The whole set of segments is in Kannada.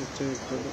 ಹೆಚ್ಚು ಇರ್ತದೆ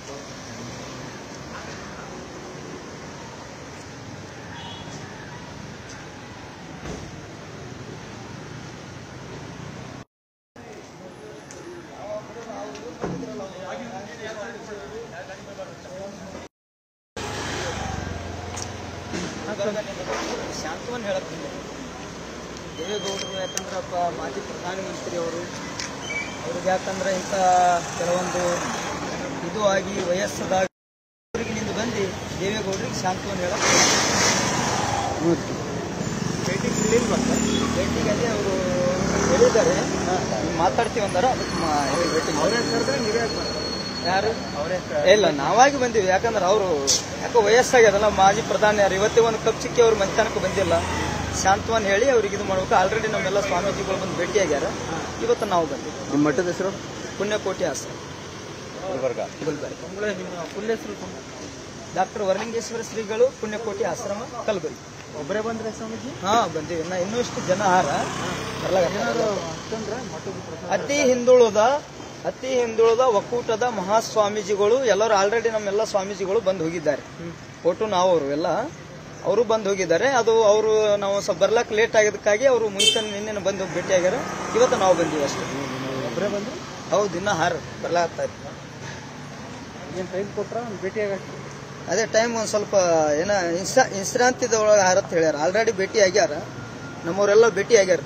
ಶಾಂತವನ್ ಹೇಳಕ್ ಬಂದೆ ದೇವೇಗೌಡರು ಯಾಕಂದ್ರಪ್ಪ ಮಾಜಿ ಪ್ರಧಾನಮಂತ್ರಿ ಅವರು ಅವ್ರಿಗೆ ಯಾಕಂದ್ರೆ ಇಂಥ ಕೆಲವೊಂದು ಇದು ಆಗಿ ವಯಸ್ಸದಾಗ ನಿಂದು ಬಂದು ದೇವೇಗೌಡರಿಗೆ ಶಾಂತವನ್ ಹೇಳಕ್ ಮತ್ತು ಭೇಟಿಗೆ ಭೇಟಿಗೆ ಅದೇ ಅವರು ಹೇಳಿದ್ದಾರೆ ಮಾತಾಡ್ತೀವಿ ಅಂದಾರ ಅದಕ್ಕೆ ಮಾ- ಹೇಳಿ ಭೇಟಿ ಯಾರು ಇಲ್ಲ ನಾವಾಗಿ ಬಂದೀವಿ ಯಾಕಂದ್ರೆ ಅವರು ಯಾಕೋ ವಯಸ್ಸಾಗ್ಯದಲ್ಲ ಮಾಜಿ ಪ್ರಧಾನಿ ಯಾರು ಇವತ್ತೇ ಒಂದು ಕಪ್ ಸಿಕ್ಕಿ ಅವ್ರು ಮನೆತನಕ್ಕೆ ಬಂದಿಲ್ಲ ಶಾಂತವನ್ ಹೇಳಿ ಅವ್ರಿಗೆ ಇದು ಮಾಡ್ಬೇಕು ಆಲ್ರೆಡಿ ನಮ್ಮೆಲ್ಲ ಸ್ವಾಮೀಜಿಗಳು ಬಂದು ಭೇಟಿಯಾಗ್ಯಾರ ಇವತ್ತು ನಾವು ಬಂದಿವಿ ನಿಮ್ಮ ಮಠದ ಹೆಸರು ಪುಣ್ಯಕೋಟಿ ಆಶ್ರಮ ಗುಲ್ಬರ್ಗ ಗುಲ್ಬರ್ಗ ಫುಲ್ ಹೆಸರು ಡಾಕ್ಟರ್ ವರ್ಲಿಂಗೇಶ್ವರ ಶ್ರೀಗಳು ಪುಣ್ಯಕೋಟಿ ಆಶ್ರಮ ಕಲಬುರಗಿ ಒಬ್ಬರೇ ಬಂದ್ರೆ ಸ್ವಾಮೀಜಿ ಹಾ ಬಂದೀವಿ ಇನ್ನ ಇನ್ನೂ ಇಷ್ಟು ಜನ ಹಾರ ಬರ್ಲಾಗತ್ತಾರ. ಅತಿ ಹಿಂದುಳಿದ ಅತಿ ಹಿಂದುಳಿದ ಒಕ್ಕೂಟದ ಮಹಾಸ್ವಾಮೀಜಿಗಳು ಎಲ್ಲರೂ ಆಲ್ರೆಡಿ ನಮ್ಮೆಲ್ಲ ಸ್ವಾಮೀಜಿಗಳು ಬಂದು ಹೋಗಿದ್ದಾರೆ ಫೋಟೋ ನಾವು ಅವರು ಎಲ್ಲ ಅವರು ಬಂದು ಹೋಗಿದ್ದಾರೆ ಅದು ಅವರು ನಾವು ಸ್ವಲ್ಪ ಬರ್ಲಾಕ್ ಲೇಟ್ ಆಗಿದ್ದಕ್ಕಾಗಿ ಅವರು ಮುಂಚೆ ನಿನ್ನೆ ಬಂದು ಭೇಟಿ ಆಗ್ಯಾರ ಇವತ್ತು ನಾವು ಬಂದೀವಿ ಅಷ್ಟೇ ಒಬ್ಬರೇ ಬಂದ್ರೆ ಹೌದು ಇನ್ನ ಹಾರ ಬರ್ಲಾಗ್ತಾ ಇತ್ತು ಏನು ಟೈಮ್ ಕೊಟ್ರ ಒಂದು ಭೇಟಿಯಾಗ ಅದೇ ಟೈಮ್ ಒಂದು ಸ್ವಲ್ಪ ಏನ ಇನ್ಸ್ಟಾ ವಿಶ್ರಾಂತಿದ ಒಳಗೆ ಹಾರತ್ ಹೇಳ್ಯಾರ ಆಲ್ರೆಡಿ ಭೇಟಿ ಆಗ್ಯಾರ ನಮ್ಮವರೆಲ್ಲ ಭೇಟಿ ಆಗ್ಯಾರ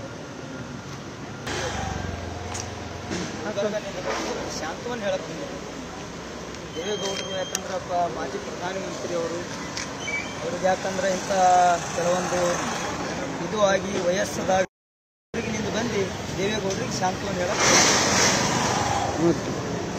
ಶಾಂತವನ್ ಹೇಳಕ್ ಬಂದೆ. ದೇವೇಗೌಡರು ಯಾಕಂದ್ರಪ್ಪ ಮಾಜಿ ಪ್ರಧಾನಮಂತ್ರಿ ಅವರು ಅವ್ರಿಗೆ ಯಾಕಂದ್ರೆ ಇಂಥ ಕೆಲವೊಂದು ಇದು ಆಗಿ ವಯಸ್ಸದಾಗ ನಿಂದು ಬಂದು ದೇವೇಗೌಡರಿಗೆ ಶಾಂತವನ್ ಹೇಳಕ್ ಮತ್ತು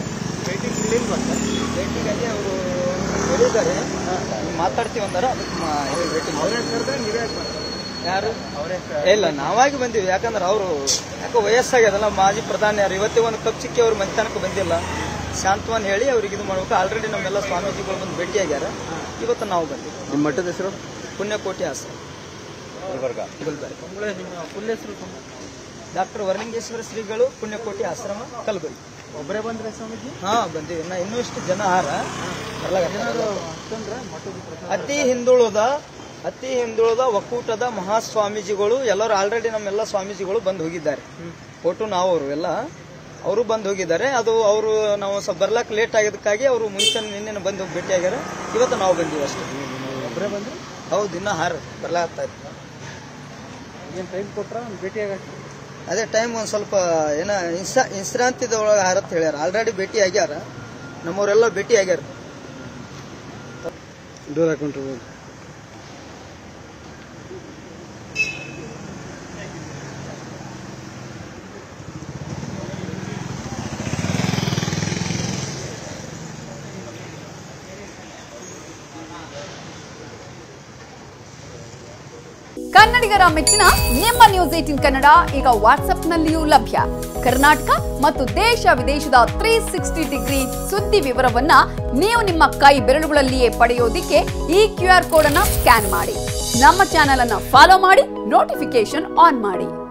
ಭೇಟಿಗೆ ಅದೇ ಅವರು ಹೇಳಿದ್ದಾರೆ ಮಾತಾಡ್ತೀವಿ ಅಂದಾರ ಅದಕ್ಕೆ ಮಾ- ಹೇಳಿ ಭೇಟಿ ಯಾರು ಇಲ್ಲ ನಾವಾಗಿ ಬಂದೀವಿ ಯಾಕಂದ್ರೆ ಅವರು ಯಾಕೋ ವಯಸ್ಸಾಗ್ಯದಲ್ಲ ಮಾಜಿ ಪ್ರಧಾನಿ ಯಾರು ಇವತ್ತೇ ಒಂದು ಕಪ್ ಸಿಕ್ಕಿ ಅವ್ರು ಮನೆತನಕ್ಕೆ ಬಂದಿಲ್ಲ ಶಾಂತವನ್ ಹೇಳಿ ಅವ್ರಿಗೆ ಇದು ಮಾಡ್ಬೇಕು ಆಲ್ರೆಡಿ ನಮ್ಮೆಲ್ಲ ಸ್ವಾಮೀಜಿಗಳು ಬಂದು ಭೇಟಿಯಾಗ್ಯಾರ ಇವತ್ತು ನಾವು ಬಂದಿವಿ ನಿಮ್ಮ ಮಠದ ಹೆಸರು ಪುಣ್ಯಕೋಟಿ ಆಶ್ರಮ ಗುಲ್ಬರ್ಗ ಗುಲ್ಬರ್ಗ ಫುಲ್ ಹೆಸರು ಡಾಕ್ಟರ್ ವರ್ಲಿಂಗೇಶ್ವರ ಶ್ರೀಗಳು ಪುಣ್ಯಕೋಟಿ ಆಶ್ರಮ ಕಲಬುರಗಿ ಒಬ್ಬರೇ ಬಂದ್ರೆ ಸ್ವಾಮೀಜಿ ಹಾ ಬಂದೀವಿ ಇನ್ನ ಇನ್ನೂ ಇಷ್ಟು ಜನ ಹಾರ ಬರ್ಲಾಗತ್ತಾರ. ಅಷ್ಟಂದ್ರೆ ಮಠದ ಅತಿ ಹಿಂದುಳಿದ ಅತಿ ಹಿಂದುಳಿದ ಒಕ್ಕೂಟದ ಮಹಾಸ್ವಾಮೀಜಿಗಳು ಎಲ್ಲರೂ ಆಲ್ರೆಡಿ ನಮ್ಮೆಲ್ಲ ಸ್ವಾಮೀಜಿಗಳು ಬಂದು ಹೋಗಿದ್ದಾರೆ ಫೋಟೋ ನಾವು ಅವರು ಎಲ್ಲ ಅವರು ಬಂದು ಹೋಗಿದ್ದಾರೆ ಅದು ಅವರು ನಾವು ಸ್ವಲ್ಪ ಬರ್ಲಾಕ್ ಲೇಟ್ ಆಗಿದ್ದಕ್ಕಾಗಿ ಅವರು ಮುಂಚೆ ನಿನ್ನೆ ಬಂದು ಭೇಟಿ ಆಗ್ಯಾರ ಇವತ್ತು ನಾವು ಬಂದೀವಿ ಅಷ್ಟೇ ಒಬ್ಬರೇ ಬಂದ್ರೆ ಹೌದು ಇನ್ನ ಹಾರ ಬರ್ಲಾಗ್ತಾ ಇತ್ತು ಏನು ಟೈಮ್ ಕೊಟ್ರ ಒಂದು ಭೇಟಿಯಾಗ ಅದೇ ಟೈಮ್ ಒಂದು ಸ್ವಲ್ಪ ಏನ ಇನ್ಸ್ಟಾ ವಿಶ್ರಾಂತಿದ ಒಳಗೆ ಹಾರತ್ ಹೇಳ್ಯಾರ ಆಲ್ರೆಡಿ ಭೇಟಿ ಆಗ್ಯಾರ ನಮ್ಮವರೆಲ್ಲ ಭೇಟಿ ಆಗ್ಯಾರ ದೂರ ಹಾಕೊಂಡ್ರು ಕನ್ನಡಿಗರ ಮೆಚ್ಚಿನ ನಿಮ್ಮ ನ್ಯೂಸ್ ಏಟಿನ್ ಕನ್ನಡ ಈಗ ವಾಟ್ಸ್ಆಪ್ನಲ್ಲಿಯೂ ಲಭ್ಯ ಕರ್ನಾಟಕ ಮತ್ತು ದೇಶ ವಿದೇಶದ ತ್ರೀ ಸಿಕ್ಸ್ಟಿ ಡಿಗ್ರಿ ಸುದ್ದಿ ವಿವರವನ್ನ ನೀವು ನಿಮ್ಮ ಕೈ ಬೆರಳುಗಳಲ್ಲಿಯೇ ಪಡೆಯೋದಿಕ್ಕೆ ಈ ಕ್ಯೂ ಆರ್ ಕೋಡ್ ಅನ್ನ ಸ್ಕ್ಯಾನ್ ಮಾಡಿ ನಮ್ಮ ಚಾನೆಲ್ ಅನ್ನ ಫಾಲೋ ಮಾಡಿ ನೋಟಿಫಿಕೇಶನ್ ಆನ್ ಮಾಡಿ